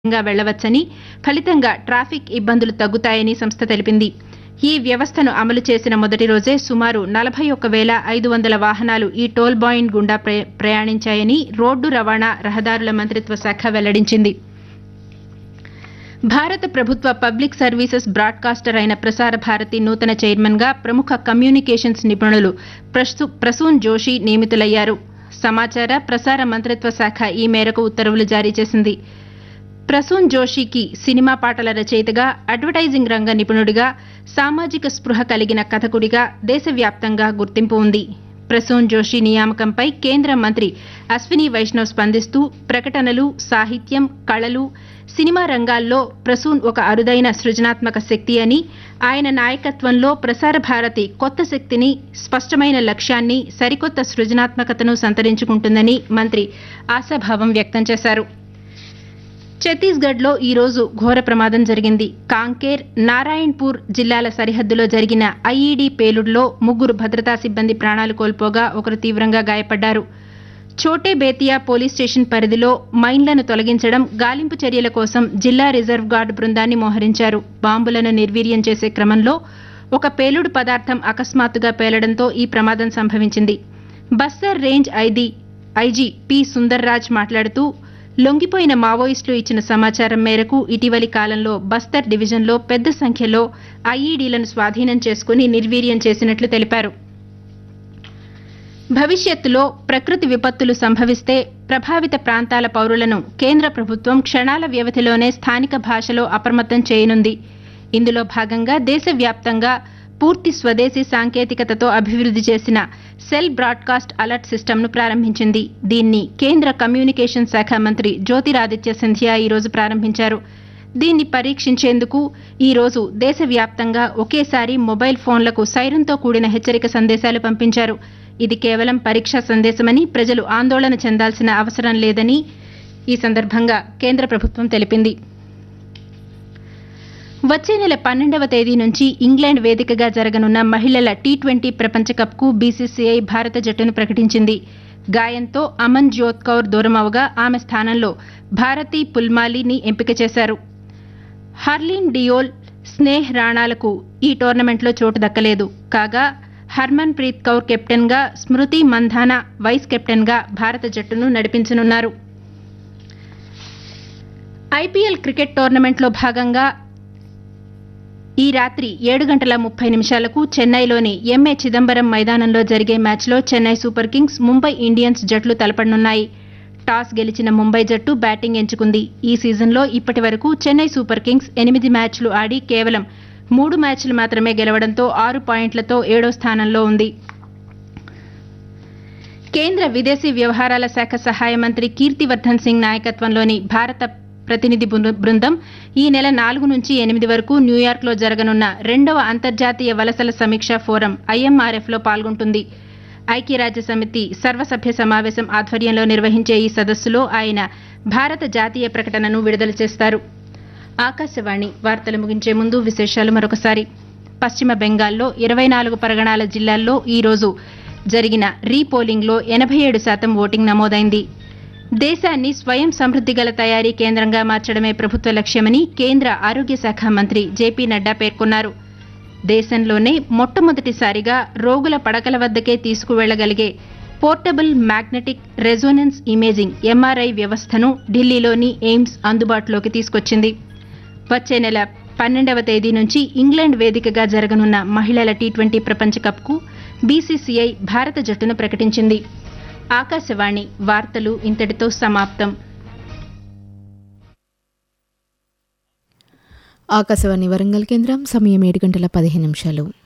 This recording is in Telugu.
గా వెళ్లవచ్చని ఫలితంగా ట్రాఫిక్ ఇబ్బందులు తగ్గుతాయని సంస్థ తెలిపింది ఈ వ్యవస్థను అమలు చేసిన మొదటి రోజే సుమారు నలభై ఒక్క వేల ఐదు వందల వాహనాలు ఈ టోల్ బాయింట్ గుండా ప్ర- ప్రయాణించాయని రోడ్డు రవాణా రహదారుల మంత్రిత్వ శాఖ వెల్లడించింది భారత ప్రభుత్వ పబ్లిక్ సర్వీసెస్ బ్రాడ్కాస్టర్ అయిన ప్రసార భారతి నూతన చైర్మన్ గా ప్రముఖ కమ్యూనికేషన్స్ నిపుణులు ప్రసు- ప్రసూన్ జోషి నియమితులయ్యారు సమాచార ప్రసార మంత్రిత్వ శాఖ ఈ మేరకు ఉత్తర్వులు జారీ చేసింది ప్రసూన్ జోషికి సినిమా పాటల రచయితగా అడ్వర్టైజింగ్ రంగ నిపుణుడిగా సామాజిక స్పృహ కలిగిన కథకుడిగా దేశవ్యాప్తంగా గుర్తింపు ఉంది ప్రసూన్ జోషి నియామకంపై కేంద్ర మంత్రి అశ్విని వైష్ణవ్ స్పందిస్తూ ప్రకటనలు సాహిత్యం కళలు సినిమా రంగాల్లో ప్రసూన్ ఒక అరుదైన సృజనాత్మక శక్తి అని ఆయన నాయకత్వంలో ప్రసార భారతి కొత్త శక్తిని స్పష్టమైన లక్ష్యాన్ని సరికొత్త సృజనాత్మకతను సంతరించుకుంటుందని మంత్రి ఆశాభావం వ్యక్తం చేశారు ఛత్తీస్గఢ్లో ఈ రోజు ఘోర ప్రమాదం జరిగింది కాంకేర్ నారాయణపూర్ జిల్లాల సరిహద్దులో జరిగిన ఐఈడీ పేలుడులో ముగ్గురు భద్రతా సిబ్బంది ప్రాణాలు కోల్పోగా ఒకరు తీవ్రంగా గాయపడ్డారు చోటే బేతియా పోలీస్ స్టేషన్ పరిధిలో మైన్లను తొలగించడం గాలింపు చర్యల కోసం జిల్లా రిజర్వ్ గార్డు బృందాన్ని మోహరించారు బాంబులను నిర్వీర్యం చేసే క్రమంలో ఒక పేలుడు పదార్థం అకస్మాత్తుగా పేలడంతో ఈ ప్రమాదం సంభవించింది బస్తర్ రేంజ్ ఐది ఐజీ పి సుందర్రాజ్ మాట్లాడుతూ లొంగిపోయిన మావోయిస్టులు ఇచ్చిన సమాచారం మేరకు ఇటీవలి కాలంలో బస్తర్ డివిజన్లో పెద్ద సంఖ్యలో ఐఈడీలను స్వాధీనం చేసుకుని నిర్వీర్యం చేసినట్లు తెలిపారు భవిష్యత్తులో ప్రకృతి విపత్తులు సంభవిస్తే ప్రభావిత ప్రాంతాల పౌరులను కేంద్ర ప్రభుత్వం క్షణాల వ్యవధిలోనే స్థానిక భాషలో అప్రమత్తం చేయనుంది ఇందులో భాగంగా దేశవ్యాప్తంగా పూర్తి స్వదేశీ సాంకేతికతతో అభివృద్ధి చేసిన సెల్ బ్రాడ్కాస్ట్ అలర్ట్ సిస్టమ్ను ప్రారంభించింది దీన్ని కేంద్ర కమ్యూనికేషన్ శాఖ మంత్రి జ్యోతిరాదిత్య సింధియా ఈరోజు ప్రారంభించారు దీన్ని పరీక్షించేందుకు ఈ రోజు దేశవ్యాప్తంగా ఒకేసారి మొబైల్ ఫోన్లకు సైరన్తో కూడిన హెచ్చరిక సందేశాలు పంపించారు ఇది కేవలం పరీక్షా సందేశమని ప్రజలు ఆందోళన చెందాల్సిన అవసరం లేదని ఈ సందర్భంగా కేంద్ర ప్రభుత్వం తెలిపింది వచ్చే నెల పన్నెండవ తేదీ నుంచి ఇంగ్లాండ్ వేదికగా జరగనున్న మహిళల టీ ట్వంటీ ప్రపంచ కప్కు బీసీసీఐ భారత జట్టును ప్రకటించింది గాయంతో అమన్ జ్యోత్ కౌర్ దూరమవగా ఆమె స్థానంలో భారతి పుల్మాలిని ఎంపిక చేశారు హర్లీన్ డియోల్ స్నేహ్ రాణాలకు ఈ టోర్నమెంట్లో చోటు దక్కలేదు కాగా హర్మన్ ప్రీత్ కౌర్ కెప్టెన్గా స్మృతి మంధానా వైస్ కెప్టెన్గా భారత జట్టును నడిపించనున్నారు ఐపీఎల్ క్రికెట్ టోర్నమెంట్లో భాగంగా ఈ రాత్రి ఏడు గంటల ముప్పై నిమిషాలకు చెన్నైలోని ఎంఏ చిదంబరం మైదానంలో జరిగే మ్యాచ్లో Chennai super kings Mumbai Indians జట్లు తలపడనున్నాయి టాస్ గెలిచిన ముంబై జట్టు బ్యాటింగ్ ఎంచుకుంది ఈ సీజన్లో ఇప్పటి వరకు చెన్నై సూపర్ కింగ్స్ ఎనిమిది మ్యాచ్లు ఆడి కేవలం మూడు మ్యాచ్లు మాత్రమే గెలవడంతో ఆరు పాయింట్లతో ఏడో స్థానంలో ఉంది కేంద్ర విదేశీ వ్యవహారాల శాఖ సహాయ మంత్రి కీర్తివర్ధన్ సింగ్ నాయకత్వంలోని భారత ప్రతినిధి బృంద- బృందం ఈ నెల నాలుగు నుంచి ఎనిమిది వరకు న్యూయార్క్లో జరగనున్న రెండవ అంతర్జాతీయ వలసల సమీక్ష ఫోరం ఐఎంఆర్ఎఫ్లో పాల్గొంటుంది ఐక్యరాజ్య సమితి సర్వసభ్య సమావేశం ఆధ్వర్యంలో నిర్వహించే ఈ సదస్సులో ఆయన భారత జాతీయ ప్రకటనను విడుదల చేస్తారు ఆకాశవాణి వార్తలు ముగించే ముందు విశేషాలు మరొకసారి పశ్చిమ బెంగాల్లో ఇరవై నాలుగు పరగణాల జిల్లాల్లో ఈ రోజు జరిగిన రీపోలింగ్లో ఎనభై ఏడు శాతం ఓటింగ్ నమోదైంది దేశాన్ని స్వయం సమృద్ధి గల తయారీ కేంద్రంగా మార్చడమే ప్రభుత్వ లక్ష్యమని కేంద్ర ఆరోగ్య శాఖ మంత్రి జేపీ నడ్డా పేర్కొన్నారు దేశంలోనే మొట్టమొదటిసారిగా రోగుల పడకల వద్దకే తీసుకువెళ్లగలిగే portable magnetic resonance imaging MRI వ్యవస్థను ఢిల్లీలోని ఎయిమ్స్ అందుబాటులోకి తీసుకొచ్చింది వచ్చే నెల పన్నెండవ తేదీ నుంచి ఇంగ్లాండ్ వేదికగా జరగనున్న మహిళల టీ ట్వంటీ ప్రపంచ కప్కు బీసీసీఐ భారత జట్టును ప్రకటించింది ఆకాశవాణి వార్తలు ఇంతటితో సమాప్తం ఆకాశవాణి వరంగల్ కేంద్రం సమయం ఏడు గంటల పదిహేను నిమిషాలు